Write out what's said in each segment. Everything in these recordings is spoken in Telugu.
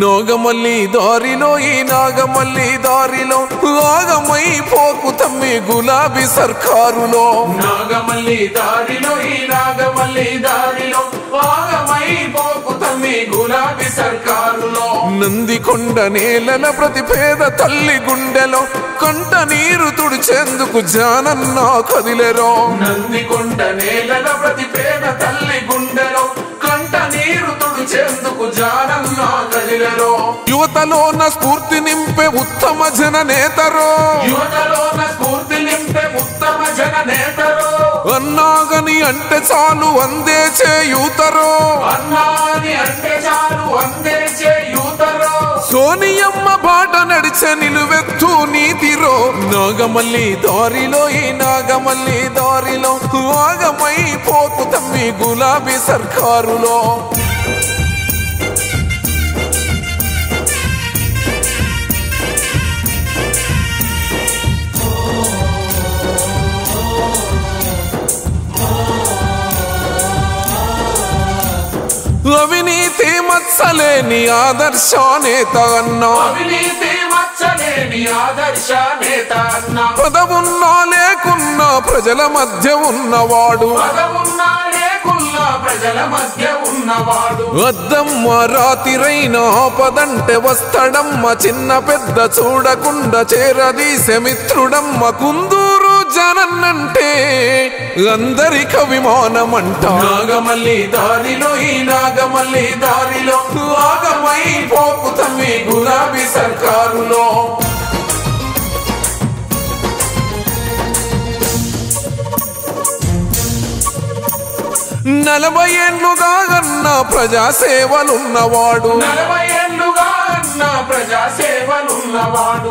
నాగమల్లి దారిలో ఈ నాగమల్లి దారిలో ఆగమై పోకు తమ్మి గులాబీ సర్కారులో నాగమల్లి దారిలో ఈ నాగమల్లి దారిలో భాగమై పోకు తమ్మి గులాబీ సర్కారులో నందికొండ నేలల ప్రతి పేద తల్లి గుండెలో కంట నీరు తుడిచేందుకు జానన్న కదిలెరో నందికొండ నేలల ప్రతి పేద తల్లి గుండెలో కంట నీరు తుడిచేందుకు జానన్న కదిలెరో యువతలోన స్ఫూర్తి నింపే ఉత్తమ జన నేతరో యువతలోన స్ఫూర్తి నింపే ఉత్తమ జన నేతరు అన్నాగని అంటే చాలు అందే చేయూతరో అన్నాని అంటే చాలు అందేచే యూతరు సోనియమ్మ బాట నడిచే నిలువెత్తు నీతిరో నాగమల్లి దారిలో ఈ నాగమల్లి దారిలో ఆగమై పోకు తమ్మి గులాబీ సర్కారులో అవినీతి మత్సలేని ఆదర్శ నేత అన్నా అవినీతి మచ్చలేని ఆదర్శ నేత అన్న పదవున్నా లేకున్నా ప్రజల మధ్య ఉన్నవాడు పదవున్నా లేకున్నా ప్రజల మధ్య ఉన్నవాడు వద్దమ్మ రాతిరైన ఆపదంటే వస్తడమ్మ చిన్న పెద్ద చూడకుండా చేరదీసె మిత్రుడమ్మ కుందూరు జనన్నంటే అందరిక విమానమంట నాగమల్లి దారిలో ఈ నాగమల్లి దారిలో ఆగమై పోకు తమ్మి గులాబీ సర్కారులో నలభై ఏళ్ళుగా అన్న ప్రజాసేవలున్నవాడు నలభై ఏళ్ళుగా అన్న ప్రజా సేవలున్నవాడు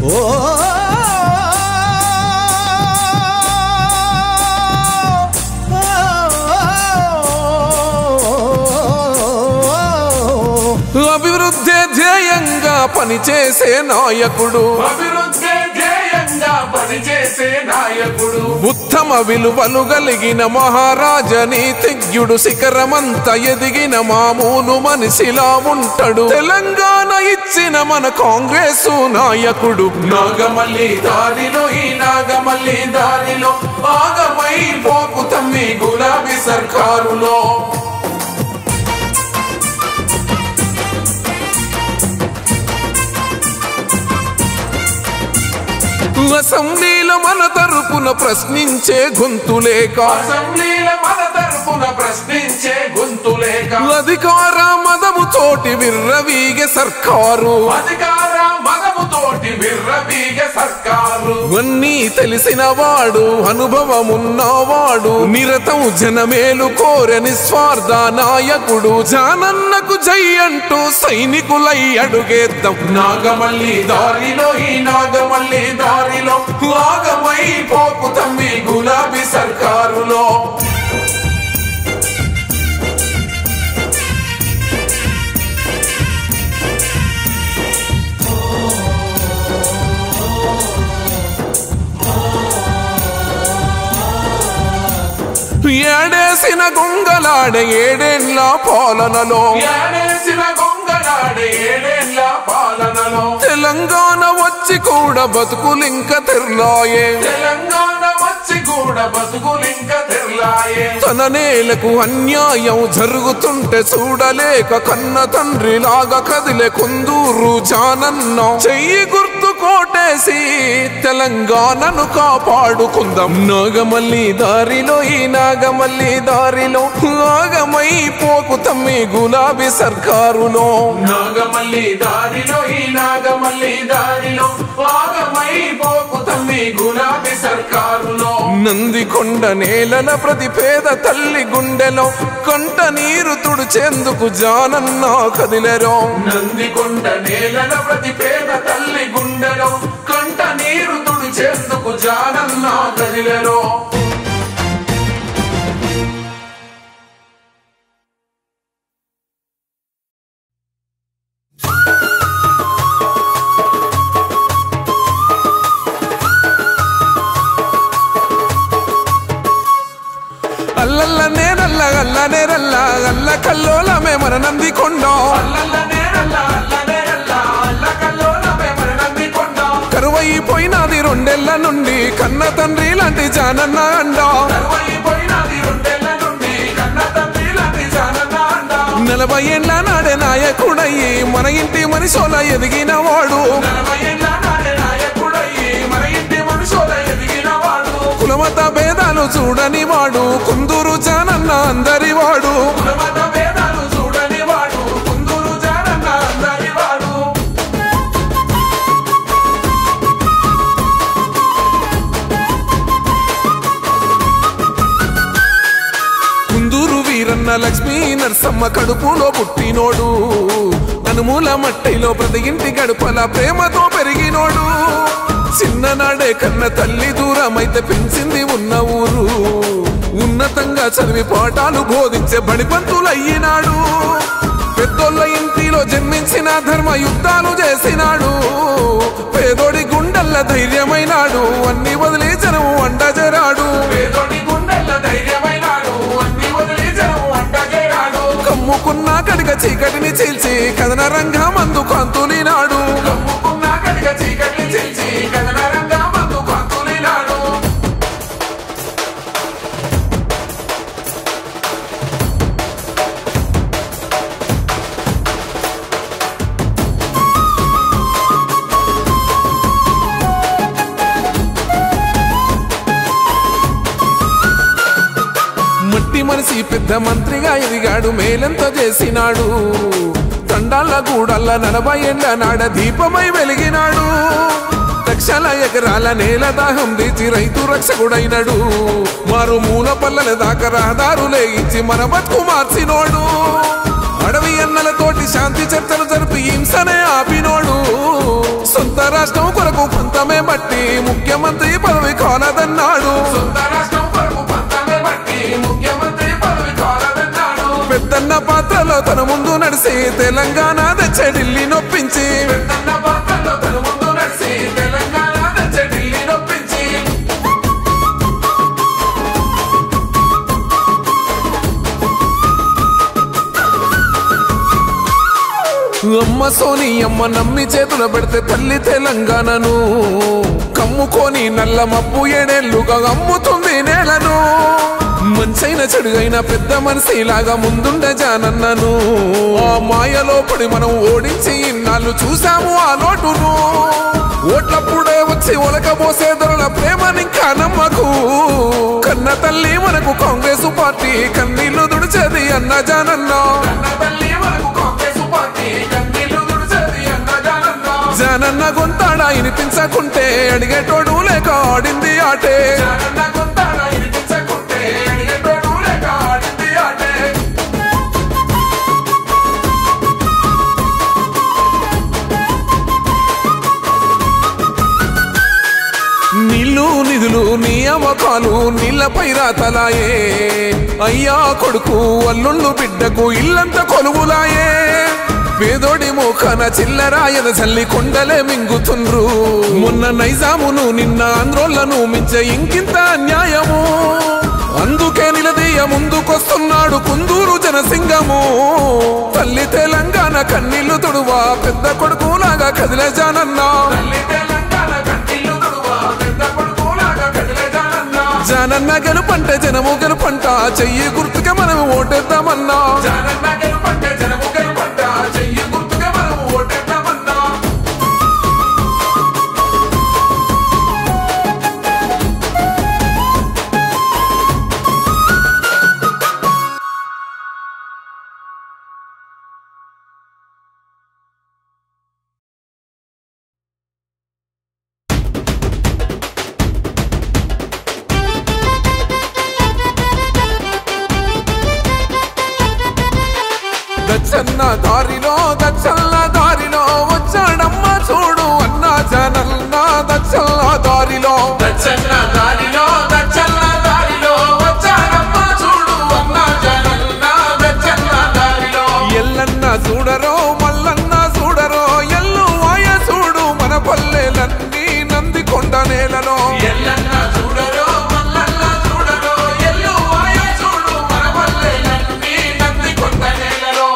అభివృద్ధి ధ్యేయంగా పనిచేసే నాయకుడు అభివృద్ధి ధ్యేయంగా పనిచేసే నాయకుడు ఉత్తమ విలువలు కలిగిన మహారాజ నీతిజ్ఞుడు శిఖరమంత ఎదిగిన మామూలు మనిషిలా ఉంటాడు తెలంగాణ ఇచ్చిన మన కాంగ్రెసు నాయకుడు నాగమల్లి దారిలో ఈ నాగమల్లి దారిలో ఆగమై పోకు తమ్మి గులాబీ సర్కారులో అసెంబ్లీలో మన తరపున ప్రశ్నించే గొంతులేక అసెంబ్లీల మన తరపున ప్రశ్నించే గొంతు లేక అధికార మదము తోటి విర్రవీగె సర్కారు అధికార మదముతోటి విర్రబీగ సర్కారు ఇవన్నీ తెలిసిన వాడు అనుభవమున్నవాడు నిరతం జనమేలు కోరె నిస్వార్థ నాయకుడు జానన్నకు జై అంటూ సైనికులై అడుగేద్దాం నాగమల్లి దారిలో ఈ నాగమల్లి దారిలో ఆగమై పోకు తమ్మి గులాబీ సర్కారులో ఏడేసిన గొంగలాడే ఏడేండ్ల పాలనలో ఏడేసిన గొంగనాడే ఏడేళ్ల పాలనలో తెలంగాణ వచ్చి కూడా బతుకులింక తెర్లాయే తెలంగాణ వచ్చి కూడా బతుకులింక తెల్లాయే తన నేలకు అన్యాయం జరుగుతుంటే చూడలేక కన్న తండ్రి లాగా కదిలే కొందూరు జానన్న చెయ్యి గుర్తు కోటేసి తెలంగాణను కాపాడుకుందాం నాగమల్లి దారిలో ఈ నాగమల్లి దారిలో ఆగమై పోకు తమ్మి గులాబీ సర్కారులో నాగమల్లి దారిలో ఈ నాగమల్లి దారిలో ఆగమై పోకు తమ్మి గులాబీ సర్కారులో నందికొండ నేలల ప్రతి పేద తల్లి గుండెలో కంట నీరు తుడిచేందుకు జానన్న కదిలెరో నందికొండ నేలల ప్రతి పేద తల్లి గుండెలో కంట నీరు తుడిచేందుకు జానన్న కదిలెలో అల్లల్ల నేనల్ల అల్ల నేరల్ల అల్ల కల్లోలమే మన నందికొండ అల్లల్ల నేరల్ల అల్ల కరువైపోయినది రెండేళ్ల నుండి కన్న తండ్రి లాంటి జానన్న అండా కరువైపోయినది రెండేళ్ల నుండి కన్న తండ్రి లాంటి జానన్న అండ నలభై ఏళ్ళ నాడే నాయకుడయ్యి మన ఇంటి మనిషోల ఎదిగిన వాడు నలభై ఏళ్ళ నాడే నాయకుడయ్యి మన ఇంటి మనుషుల ఎదిగిన వాడు కులమత భేదాలు చూడని వాడు కుందూరు జానన్న అందరి వాడు కులమత భేదాలు చూడని వాడు కుందూరు జానన్న అందరి వాడు కుందూరు వీరన్న లక్ష్మీ నరసమ్మ కడుపులో పుట్టినోడు అనుమూల మట్టిలో ప్రతి ఇంటి గడుపల ప్రేమతో పెరిగినోడు చిన్ననాడే కన్న తల్లి దూరమైతే పెంచింది ఉన్న ఊరు ఉన్నతంగా చదివి పాఠాలు బోధించే బడిపంతులయ్యినాడు పెద్దోళ్ళ ఇంటిలో జన్మించిన ధర్మ యుద్ధాలు చేసినాడు పేదోడి గుండెల్ల ధైర్యమైనాడు అన్ని వదిలి జనము అండజరాడు పేదోడి గుండెల్ల ధైర్యమైనాడు అన్ని వదిలి జనం వంట చేరాడు కమ్ముకున్న కడిగ చీకటిని చీల్చి కథన రంగం అందుకు అంతులినాడు కమ్ముకున్న కడిగ చీకటి చీల్చి కథన రంగా మందు కంతులినాడు మట్టి మనిషి పెద్ద మంత్రిగా ఎదిగాడు మేలెంత చేసినాడు తండాల గూడల్ల నలభై ఏళ్ళ నాడ దీపమై వెలిగినాడు లక్షల ఎకరాల నేల దాహం తీర్చి రైతు రక్షకుడైనడు మారు మూల పల్లెల దాకా రహదారులే ఇచ్చి మన బతుకు మార్చినోడు అడవి అన్నలతోటి శాంతి చర్చలు జరిపి హింసనే ఆపినోడు సొంత రాష్ట్రం కొరకు పంతమే బట్టి ముఖ్యమంత్రి పదవి కాలదన్నాడు సొంత రాష్ట్రం కొరకు పంతమే బట్టి ముఖ్యమంత్రి పదవి కాలదన్నాడు పెద్దన్న పాత్రలో తన ముందు నడిసి తెలంగాణ తెచ్చే ఢిల్లీ నొప్పించి తన పాత్రలో తన ముందు నడిచి తెలంగాణ తెచ్చే ఢిల్లీ నొప్పించి అమ్మ సోని అమ్మ నమ్మి చేతుల పెడితే తల్లి తెలంగాణను కమ్ముకొని నల్ల మబ్బు ఏడేళ్లుగా అమ్ముతుంది నేలను మంచైన చెడుగైన పెద్ద మనిషిలాగా ముందుండ జానన్నను ఆ మాయలో పడి మనం ఓడించి ఇన్నాళ్ళు చూసాము ఆ లోటును ఓట్లప్పుడే వచ్చి ఒలకబోసే దొరల ప్రేమనింకా నమ్మకు కన్న తల్లి మనకు కాంగ్రెస్ పార్టీ కన్నీళ్లు దుడిచేది అన్న జానన్న అన్న తల్లి మనకు కాంగ్రెస్ పార్టీ కన్నీళ్లు తుడిచేది అన్న జానన్న జానన్న గొంతాడ వినిపించకుంటే అడిగేటోడు లేక ఆడింది ఆటే జానన్న గొంతాన ఇరికించకుంటే అడిగేటోడు లేక ఆడింది ఆటే నీళ్లు నిధులు నియామకాలు నీళ్లపై రాతలాయే అయ్యా కొడుకు అల్లుళ్ళు బిడ్డకు ఇల్లంత కొలువులాయే పేదోడి మోకాన చిల్లరాయన చల్లి కొండలే మింగుతుండ్రు మొన్న నైజామును నిన్న ఆంధ్రోళ్లను మించే ఇంకింత అన్యాయము అందుకే నిలదీయ ముందుకొస్తున్నాడు కుందూరు జనసింగము తల్లి తెలంగాణ కన్నీళ్లు తుడువా పెద్ద కొడుకులాగా కదిలే జానన్నా తల్లి తెలంగాణ కన్నీళ్లు తుడువా పెద్ద కొడుకులాగా కదిలే జానన్న జానన్న గెలుపంటే జనము గెలుపంట చెయ్యి గుర్తుగా మనం ఓటేద్దామన్నా జానన్న గెలుపంటే జనము గెలుపంట చెయ్యి గుర్తుగా మనం ఓటేద్దామన్నా దచ్చన్న దారిలో దచ్చల్ల దారిలో వచ్చాడమ్మ చూడు అన్న జనన్న దచ్చల్ల దారిలో దచ్చన్న దారిలో దచ్చన్న దారిలో వచ్చాడమ్మ చూడు అన్న జనన్న దచ్చన్న దారిలో ఎల్లన్న చూడరో మల్లన్న చూడరో ఎల్లు వాయ చూడు మన పల్లెలన్నీ నందికొండ నేలలో ఎల్లన్న చూడరో మల్లన్న చూడరో ఎల్లు వాయ చూడు మన పల్లెలన్నీ నంది కొండ నేలలో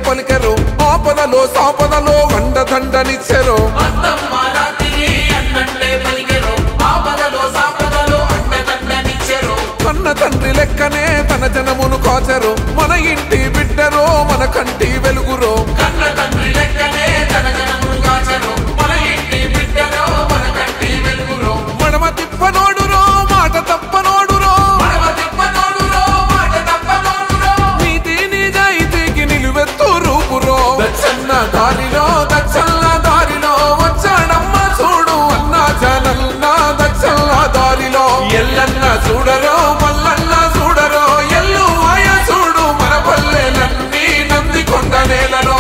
పలికెరు ఆపదలో సాపదలో అండదండనిచ్చెరు అత్తమ్మ రాత్రి అన్నంటే పలికెరు ఆపదలో సాపదలో అండదండనిచ్చెరు కన్న తండ్రి లెక్కనే తన జనమును కాచెరు మన ఇంటి బిడ్డరో మన కంటి వెలుగురో కన్న తండ్రి లెక్కనే తన జనమును కాచెరు మన ఇంటి బిడ్డలో మన కంటి వెలుగులో మడమ తిప్పనోడురో మాట తప్పనోడురో మనవ తిప్పనోడురో మాట తప్పనోడురో నీతి నిజాయితీకి నిలువెత్తు రూపురో దచ్చన్న దారిలో దచ్చన్న దారిలో వచ్చాడమ్మ చూడు అన్న జనన్న దచ్చన్న దారిలో ఎల్లన్న చూడరో మల్లన్న చూడరో ఎల్లు ఆయ చూడు మన పల్లెలన్నీ నంది కొండ నేలలో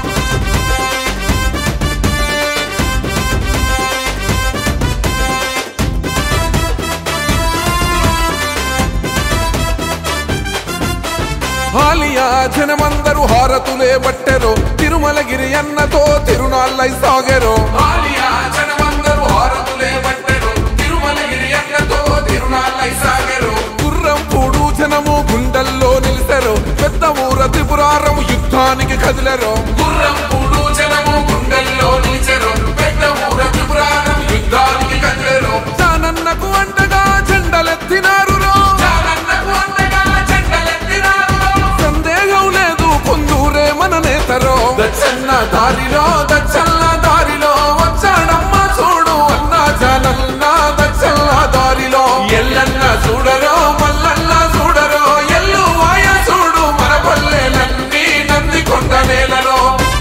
ఆలియా జనమందరూ హారతులే బట్టెరు తిరుమలగిరి అన్నతో తిరునాళ్ళై సాగెరు ఆలియా జనమందరూ హారతులే పట్టెరు తిరుమలగిరి అన్నతో తిరునాళ్ళై సాగెరు గుర్రం పూడు జనము గుండెల్లో నిలిసెరు పెద్ద ఊర త్రిపురారం యుద్ధానికి కదిలెరు గుర్రం పూడు జనము గుండెల్లో నిలిచెరు పెద్ద ఊర త్రిపురాణం యుద్ధానికి కదిలేరు జానన్నకు అండగా జెండలెత్తినారు రో. చాలన్నకు అండగా జెండలెత్తినారు సందేహం లేదు కొందూరే మన నేతరో దచ్చన్న దారిలో దచ్చన్న దారిలో వచ్చాడమ్మ చూడు అన్న జనన్న దచ్చన్న దారిలో ఎల్లన్న చూడరో మల్లన్న చూడరో ఎల్లు ఆయ చూడు మన పల్లెలన్నీ నంది కొండ నేలలో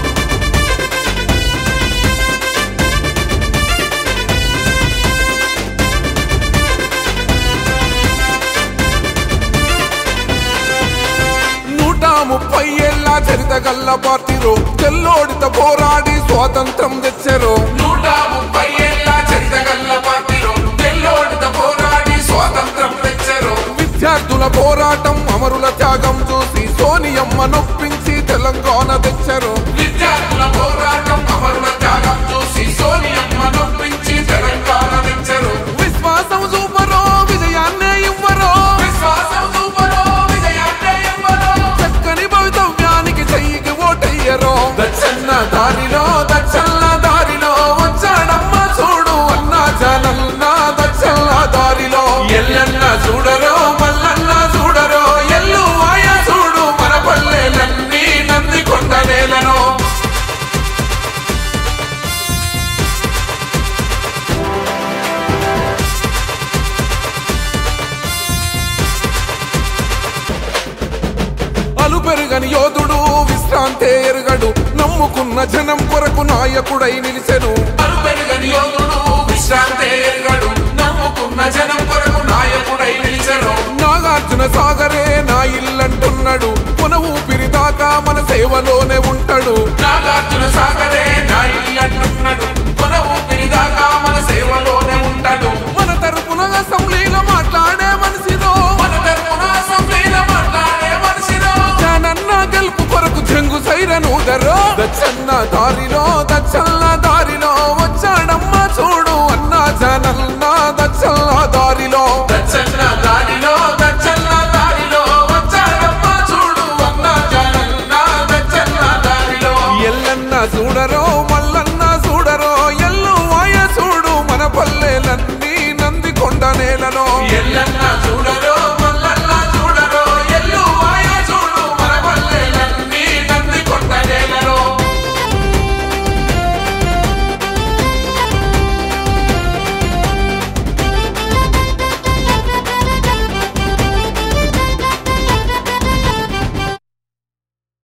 నూట ముప్పై ఏళ్ళ చరిత గల్ల పార్టీలో తెల్లోడిత పోరాడి స్వాతంత్రం తెచ్చరు నూట ముప్పై ఏళ్ళ చరితగల్ల పార్టీలో తెల్లోడిత పోరాడి స్వాతంత్రం తెచ్చరు విద్యార్థుల పోరాటం అమరుల త్యాగం చూసి సోనియమ్మ నొప్పించి తెలంగాణ తెచ్చరు విద్యార్థుల పోరాటం అమరుల త్యాగం చూసి సోనియమ్మ నొప్పించి తెలంగాణ తెచ్చరు విశ్వాసం చూపరో విజయాన్నే ఇవ్వరో విశ్వాసం చూపరో విజయాన్నే ఇవ్వరో చక్కని భవితవ్యానికి చెయ్యికి ఓటయ్యరో దచ్చన్న దారిలో దచ్చన్న దారిలో వచ్చాడమ్మ చూడు అన్న జనన్న దచ్చన్న దారిలో ఎల్లన్న చూడరో మల్లన్న చూడరో ఎల్లు ఆయ చూడు మన పల్లెలన్నీ నంది కొండ నేలను అలు పెరుగని యోధుడు విశ్రాంతే ఎరుగడు నమ్ముకున్న జనం కొరకు నాయకుడై నిలిచెను అలు పెరుగని యోధుడు విశ్రాంతే ఎరుగడు నమ్ముకున్న జనం కొరకు నాయకుడై నిలిచెను నాగార్జున సాగరే నా ఇల్లంటున్నాడు కొన ఊపిరి దాకా మన సేవలోనే ఉంటాడు నాగార్జున సాగరే నా ఇల్లంటున్నాడు కొన ఊపిరి దాకా మన సేవలోనే ఉంటాడు మన తరపున అసెంబ్లీలో మాట్లాడే మనిషిదో మన తరపున అసెంబ్లీలో మాట్లాడే మనిషిలో జనన్న గెలుపు కొరకు జంగు సైరనూదరో దచ్చన్న దారిలో దచ్చన్న దారిలో వచ్చాడమ్మ చూడు అన్న జనన్న దచ్చన్న దారిలో దచ్చన్న దారిలో దచ్చన్న దారిలో వచ్చాడమ్మ చూడు అన్న జనన్న దచ్చన్న దారిలో ఎల్లన్న చూడరో మల్లన్న చూడరో ఎల్లు వాయ చూడు మన పల్లెలన్నీ నంది కొండ నేలలో ఎల్లన్న చూడరో